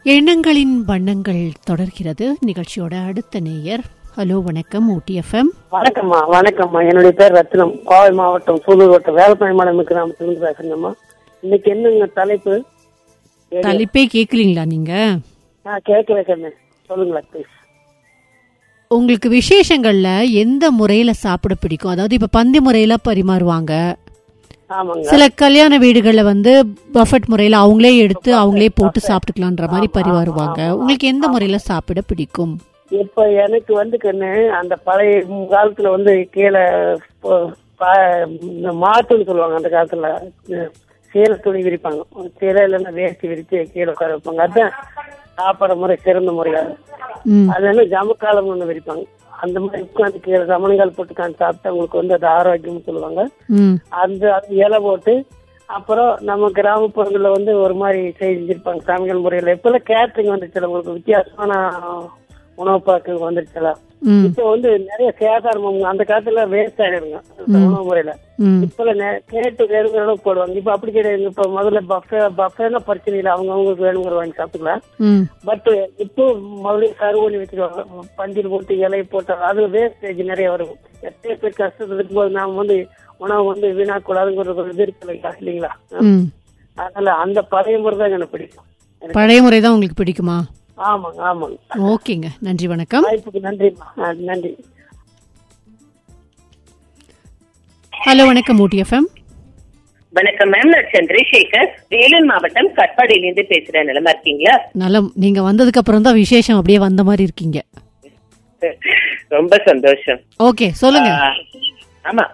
எண்ணங்களின் வண்ணங்கள் தொடர்கிறது நிகழ்ச்சியோட அடுத்த நேயர் ஹலோ வணக்கம் ஊட்டி எஃப்எம் வணக்கம்மா வணக்கம்மா என்னுடைய பேர் ரத்னம் கோவை மாவட்டம் சூலூர் வட்டம் வேலப்பாய் மாடம் கிராமத்திலிருந்து பேசுறேங்கம்மா இன்னைக்கு என்னங்க தலைப்பு தலைப்பே கேட்கலீங்களா நீங்க நான் கேட்கல கண்ணு சொல்லுங்களேன் ப்ளீஸ் உங்களுக்கு விசேஷங்கள்ல எந்த முறையில சாப்பிட பிடிக்கும் அதாவது இப்ப பந்தி முறையில பரிமாறுவாங்க ஆமாங்க சில கல்யாண வீடுகள்ல வந்து பஃபட் முறையில அவங்களே எடுத்து அவங்களே போட்டு சாப்பிட்டுக்கலான்ற மாதிரி பரிமாறுவாங்க உங்களுக்கு எந்த முறையில சாப்பிட பிடிக்கும் இப்ப எனக்கு வந்து கண்ணு அந்த பழைய காலத்துல வந்து கீழே ப- ப- இந்த மாட்டுன்னு சொல்லுவாங்க அந்த காலத்துல சீலை துணி விரிப்பாங்க சீலை இல்லைன்னா வேஷ்டி விரிச்சு கீழே உட்கார வைப்பாங்க அதுதான் சாப்பிட முறை சிறந்த முறையா ம் அது என்ன ஜமக்காலம் ஒண்ணு விரிப்பாங்க அந்த மாதிரி உட்காந்து கீழே சமணங்கால் போட்டு உட்காந்து சாப்பிட்டா உங்களுக்கு வந்து அது ஆரோக்கியம்னு சொல்லுவாங்க ம் அந்த அந்த இலை போட்டு அப்புறம் நம்ம கிராமப்புறங்கள்ல வந்து ஒரு மாதிரி செஞ்சிருப்பாங்க சமையல் முறையில இப்பெல்லாம் கேட்டரிங் வந்துருச்சு உங்களுக்கு வித்தியாசமான உணவு பழக்கங்கள் வந்துருச்சுல ம் இப்ப வந்து நிறைய சேதாரம் அந்த காலத்துல வேஸ்ட் ஆயிடுங்க அந்த உணவு முறையில ம் இப்ப கேட்டு வேணுங்கிற அளவுக்கு போடுவாங்க இப்ப அப்படி கிடையாது இப்ப முதல்ல பஃபே பஃபேனா பிரச்சனை இல்லை அவங்க அவங்களுக்கு வேணுங்கிற வாங்கி சாப்பிட்டுக்கலாம் ம் பட் இப்போ மறுபடியும் சர்வ் பண்ணி வச்சிருவாங்க பந்தில் போட்டு இலையை போட்டு அது வேஸ்டேஜ் நிறைய வரும் எத்தனை பேர் கஷ்டத்துல இருக்கும்போது நாம வந்து உணவு வந்து வீணாக்கூடாதுங்கிற ஒரு இது இருக்கு இல்லைங்களா இல்லைங்களா ம் அதனால அந்த பழைய முறை தான் எனக்கு பிடிக்கும் எனக்கு பழைய முறை தான் உங்களுக்கு பிடிக்குமா ஆமாங்க ஆமாங்க ஓகேங்க நன்றி வணக்கம் வாய்ப்புக்கு நன்றிம்மா ஆ, நன்றி ஹலோ வணக்கம் ஊட்டி எஃப்எம் வணக்கம் மேம் நான் சந்திரசேகர் வேலூர் மாவட்டம் கட்பாடியிலிருந்து பேசுறேன் நிலமா இருக்கீங்களா நலம் நீங்க வந்ததுக்கு அப்புறம் தான் விசேஷம் அப்படியே வந்த மாதிரி இருக்கீங்க ரொம்ப சந்தோஷம் ஓகே சொல்லுங்க ஆ, ஆமா